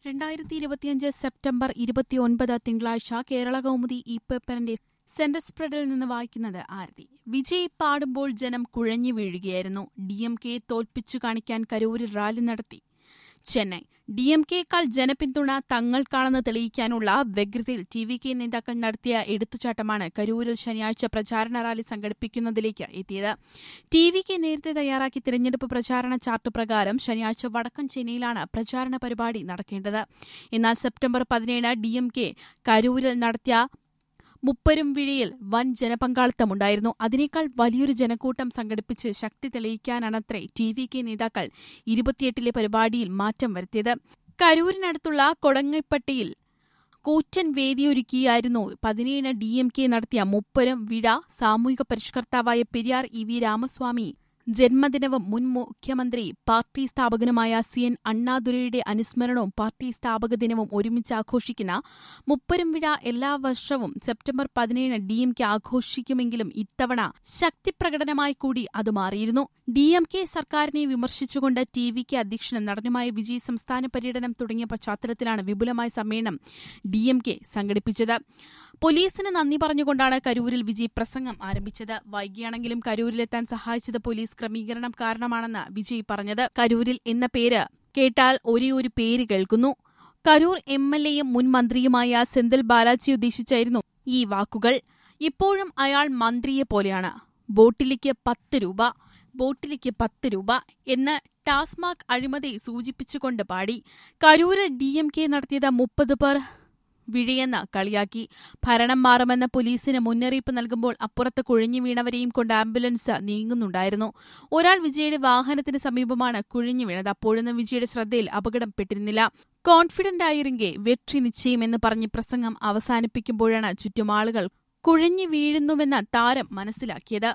രണ്ടായിരത്തി ഇരുപത്തിയഞ്ച് സെപ്റ്റംബർ ഇരുപത്തിയൊൻപത് തിങ്കളാഴ്ച കേരള കൗമുദി ഈ പേപ്പറിന്റെ സെന്റർ സ്പ്രെഡിൽ നിന്ന് വായിക്കുന്നത് ആരതി വിജയ് പാടുമ്പോൾ ജനം കുഴഞ്ഞു വീഴുകയായിരുന്നു ഡി എം കെ തോൽപ്പിച്ചു കാണിക്കാൻ കരൂരിൽ റാലി നടത്തി ചെന്നൈ ഡി എം കെക്കാൾ ജനപിന്തുണ തങ്ങൾക്കാണെന്ന് തെളിയിക്കാനുള്ള വ്യഗ്രതയിൽ ടി വി കെ നേതാക്കൾ നടത്തിയ എടുത്തുചാട്ടമാണ് കരൂരിൽ ശനിയാഴ്ച പ്രചാരണ റാലി സംഘടിപ്പിക്കുന്നതിലേക്ക് എത്തിയത് ടി വി കെ നേരത്തെ തയ്യാറാക്കി തിരഞ്ഞെടുപ്പ് പ്രചാരണ ചാർട്ട് പ്രകാരം ശനിയാഴ്ച വടക്കൻ ചെന്നൈയിലാണ് പ്രചാരണ പരിപാടി നടക്കേണ്ടത് എന്നാൽ സെപ്റ്റംബർ പതിനേഴ് ഡി എം കെ കരൂരിൽ നടത്തിയ മുപ്പരും വിഴിയിൽ വൻ ജനപങ്കാളിത്തമുണ്ടായിരുന്നു അതിനേക്കാൾ വലിയൊരു ജനക്കൂട്ടം സംഘടിപ്പിച്ച് ശക്തി തെളിയിക്കാനാണത്രേ ടി വി കെ നേതാക്കൾ ഇരുപത്തിയെട്ടിലെ പരിപാടിയിൽ മാറ്റം വരുത്തിയത് കരൂരിനടുത്തുള്ള കൊടങ്ങപ്പട്ടിയിൽ കൂറ്റൻ വേദിയൊരുക്കിയായിരുന്നു പതിനേഴ് ഡി എം കെ നടത്തിയ മുപ്പരും വിഴ സാമൂഹിക പരിഷ്കർത്താവായ പെരിയാർ ഇ വി രാമസ്വാമി ജന്മദിനവും മുൻ മുഖ്യമന്ത്രി പാർട്ടി സ്ഥാപകനുമായ സി എൻ അണ്ണാദുരൈയുടെ അനുസ്മരണവും പാർട്ടി സ്ഥാപക ദിനവും ഒരുമിച്ച് ആഘോഷിക്കുന്ന മുപ്പരും വിഴ എല്ലാ വർഷവും സെപ്റ്റംബർ പതിനേഴ് ഡി എം കെ ആഘോഷിക്കുമെങ്കിലും ഇത്തവണ ശക്തിപ്രകടനമായി കൂടി അത് മാറിയിരുന്നു ഡി എം കെ സർക്കാരിനെ വിമർശിച്ചുകൊണ്ട് ടി വി കെ അധ്യക്ഷനും നടനുമായ വിജയ് സംസ്ഥാന പര്യടനം തുടങ്ങിയ പശ്ചാത്തലത്തിലാണ് വിപുലമായ സമ്മേളനം ഡി എം കെ സംഘടിപ്പിച്ചത് പോലീസിന് നന്ദി പറഞ്ഞുകൊണ്ടാണ് കരൂരിൽ വിജയ് പ്രസംഗം ആരംഭിച്ചത് വൈകിയാണെങ്കിലും കരൂരിലെത്താൻ സഹായിച്ചത് പോലീസ് ക്രമീകരണം കാരണമാണെന്ന് വിജയ് പറഞ്ഞത് കരൂരിൽ എന്ന പേര് കേട്ടാൽ ഒരേ ഒരു പേര് കേൾക്കുന്നു കരൂർ എം എൽ എയും മുൻ മന്ത്രിയുമായ സെന്തിൽ ബാലാജി ഉദ്ദേശിച്ചായിരുന്നു ഈ വാക്കുകൾ ഇപ്പോഴും അയാൾ മന്ത്രിയെ പോലെയാണ് ബോട്ടിലേക്ക് പത്ത് രൂപ ബോട്ടിലേക്ക് പത്ത് രൂപ എന്ന് ടാസ്മാക് അഴിമതി സൂചിപ്പിച്ചുകൊണ്ട് പാടി കരൂരിൽ ഡി എം കെ നടത്തിയത് മുപ്പത് പേർ വിഴിയെന്ന് കളിയാക്കി ഭരണം മാറുമെന്ന പോലീസിന് മുന്നറിയിപ്പ് നൽകുമ്പോൾ അപ്പുറത്ത് കുഴിഞ്ഞു വീണവരെയും കൊണ്ട് ആംബുലൻസ് നീങ്ങുന്നുണ്ടായിരുന്നു ഒരാൾ വിജയുടെ വാഹനത്തിന് സമീപമാണ് കുഴിഞ്ഞു വീണത് അപ്പോഴൊന്നും വിജയുടെ ശ്രദ്ധയിൽ അപകടം പെട്ടിരുന്നില്ല കോൺഫിഡന്റ് ആയിരിക്കെ വെற்றி നിശ്ചയമെന്ന് പറഞ്ഞ് പ്രസംഗം അവസാനിപ്പിക്കുമ്പോഴാണ് ചുറ്റും ആളുകൾ കുഴഞ്ഞു വീഴുന്നുവെന്ന് താരം മനസ്സിലാക്കിയത്